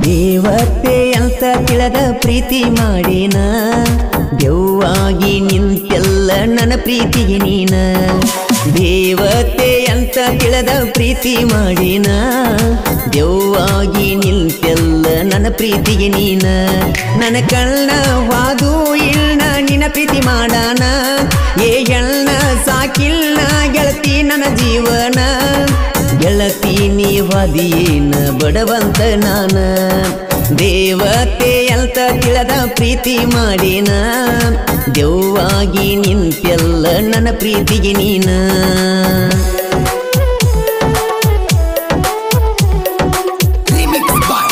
ದೇವತೆ ಅಂತ ತಿಳಿದ ಪ್ರೀತಿ ಮಾಡಿನ ದೆವ್ವಾಗಿ ನಿಂತೆಲ್ಲ ನನ್ನ ಪ್ರೀತಿಗೆ ನೀನ ದೇವತೆ ಅಂತ ತಿಳಿದ ಪ್ರೀತಿ ಮಾಡಿನ ದೆವ್ವಾಗಿ ನಿಂತೆಲ್ಲ ನನ್ನ ಪ್ರೀತಿಗೆ ನೀನ ನನ್ನ ಕಣ್ಣ ವಾದು ಇಳ್ನ ನಿನ್ನ ಪ್ರೀತಿ ಮಾಡಾನ ಏ ಎಳ್ನ ಸಾಕಿಲ್ನ ಗೆಳತಿ ನನ್ನ ಜೀವನ ಗೆಳತಿ ನೀವದಿಯೇನ ಬಡವಂತ ನಾನ ದೇವತೆ ಅಂತ ತಿಳಿದ ಪ್ರೀತಿ ಮಾಡಿನ ದೆವ್ವಾಗಿ ನಿಂತೆಲ್ಲ ನನ್ನ ಪ್ರೀತಿಗೆ ನೀನ Remix by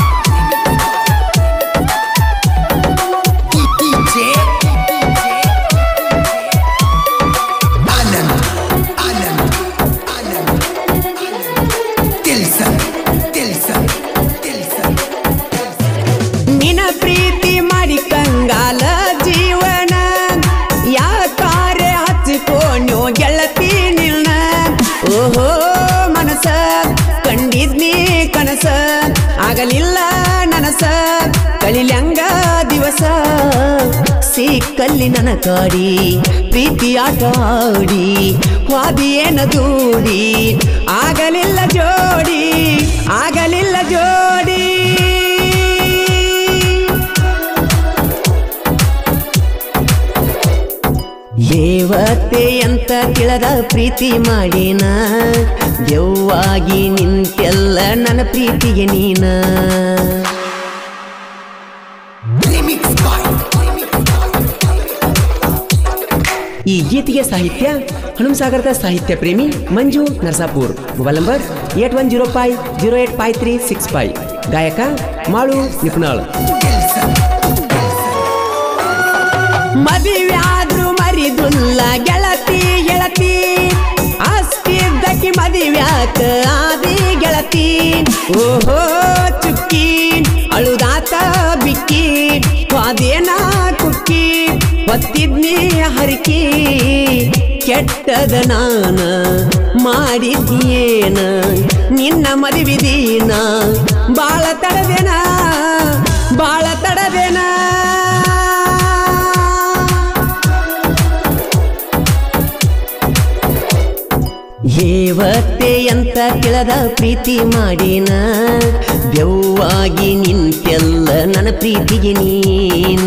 DJ Anand Anand Anand Tilson Tilson Tilson ನಿನ ಪ್ರೀತಿ ಮಾಡಿ ಕಂಗಾಲ ಜೀವನ ಯಾಕಾರೆ ಹಚ್ಚಿಕೊಂಡ್ಯೋ ಗೆಳತಿ ನಿಲ್ನ ಓಹೋ ಮನಸ ಕಂಡಿದ್ನಿ ಕನಸ ಆಗಲಿಲ್ಲ ನನಸ ಕಳಿಲ್ಯಂಗ ದಿವಸ ಸಿಕ್ಕಲ್ಲಿ ನನ್ನ ಕಾಡಿ ಪ್ರೀತಿ ಆಟ ಆಡಿ ವಾದಿಯೇನ ದೂಡಿ ಆಗಲಿಲ್ಲ ಜೋಡಿ ಆಗಲಿಲ್ಲ ಜೋಡಿ ದೇವತೆ ಅಂತ ತಿಳಿದ ಪ್ರೀತಿ ಮಾಡಿನ ದೆವ್ವಾಗಿ ನಿಂತೆಲ್ಲ ನನ್ನ ಪ್ರೀತಿಗೆ ನೀನ Remix by ಈ ಗೀತೆಗೆ ಸಾಹಿತ್ಯ ಹನುಮಸಾಗರದ ಸಾಹಿತ್ಯ ಪ್ರೇಮಿ Manju Narsapur mobile number eight one zero five zero eight five three six five ಗಾಯಕ ಮಾಳು ನಿಪುಣಾಳ್ Tilson ಮದುವ್ಯಾದ್ರು ಮರಿದುಲ್ಲ ಗೆಳತಿ ಗೆಳತಿ ಅಷ್ಟಿದ್ದಕ್ಕೆ ಮದುವ್ಯಾಕ ಆದಿ ಗೆಳತಿ ಓಹೋ ಚುಕ್ಕಿ ಅಳುದಾತ ಬಿಕ್ಕಿ ವಾದೇನ ಕುಕ್ಕಿ ಒತ್ತಿದ್ನಿ ಹರಿಕಿ ಕೆಟ್ಟದ ನಾನ ಮಾಡಿದ್ಯೇನ ನಿನ್ನ ಮದುವಿದೀನ ಬಾಳ ತಡದೇನ ಬಾಳ ತಡದೇನ ದೇವತೆ ಅಂತ ತಿಳಿದ ಪ್ರೀತಿ ಮಾಡಿನ ದೆವ್ವಾಗಿ ನಿಂತೆಲ್ಲ ನನ್ನ ಪ್ರೀತಿಗೆ ನೀನ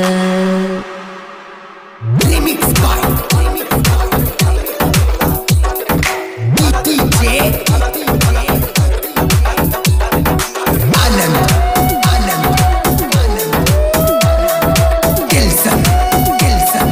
Remix by DJ Anand Anand Anand Tilson Tilson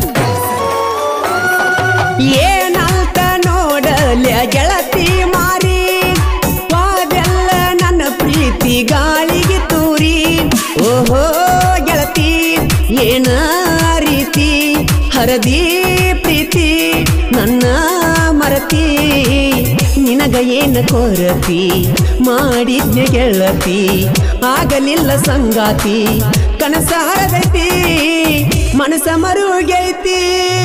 ಏನಂತ ನೋಡಲೆ ಗೆಳತಿ ಮಾರಿ ವಾದೆಲ್ಲ ನನ್ನ ಪ್ರೀತಿ ಗಾಳಿಗೆ ತೂರಿ ಓಹೋ ಗೆಳತಿ ಏನ ರೀತಿ ಹರದಿ ಪ್ರೀತಿ ನನ್ನ ಮರತಿ ನಿನಗ ಏನ ಕೊರತಿ ಮಾಡಿದ್ನೆ ಗೆಳತಿ ಆಗಲಿಲ್ಲ ಸಂಗಾತಿ ಕನಸ ಹರದೈತಿ ಮನಸ ಮರುಗೈತಿ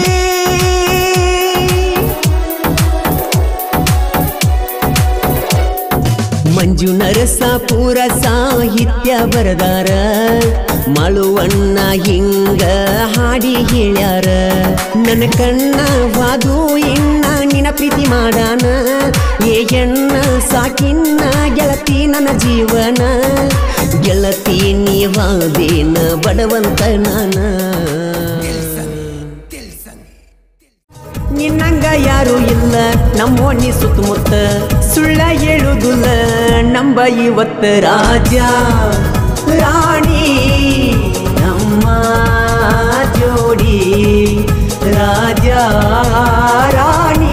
ಮಂಜು ನರಸಾಪುರ ಸಾಹಿತ್ಯ ಬರದಾರ ಮಳುವಣ್ಣ ಹಿಂಗ ಹಾಡಿ ಹೇಳ್ಯಾರ ನನ್ನ ಕಣ್ಣ ವಾದು ಇನ್ನ ನಿನ ಪ್ರೀತಿ ಮಾಡಾನ ಏ ಎಣ್ಣ ಸಾಕಿನ್ನ ಗೆಳತಿ ನನ್ನ ಜೀವನ ಗೆಳತಿ ನೀವಾದೇನ ಬಡವಂತ ನಾನ Tilson ನಿನ್ನಂಗ ಯಾರು ಇಲ್ಲ ನಮ್ಮೋಣಿ ಸುತ್ತಮುತ್ತ ಸುಳ್ಳ ಹೇಳುದಿಲ್ಲ ನಂಬ ಇವತ್ತ ರಾಜ ರಾಣಿ ನಮ್ಮ ಜೋಡಿ ರಾಜ ರಾಣಿ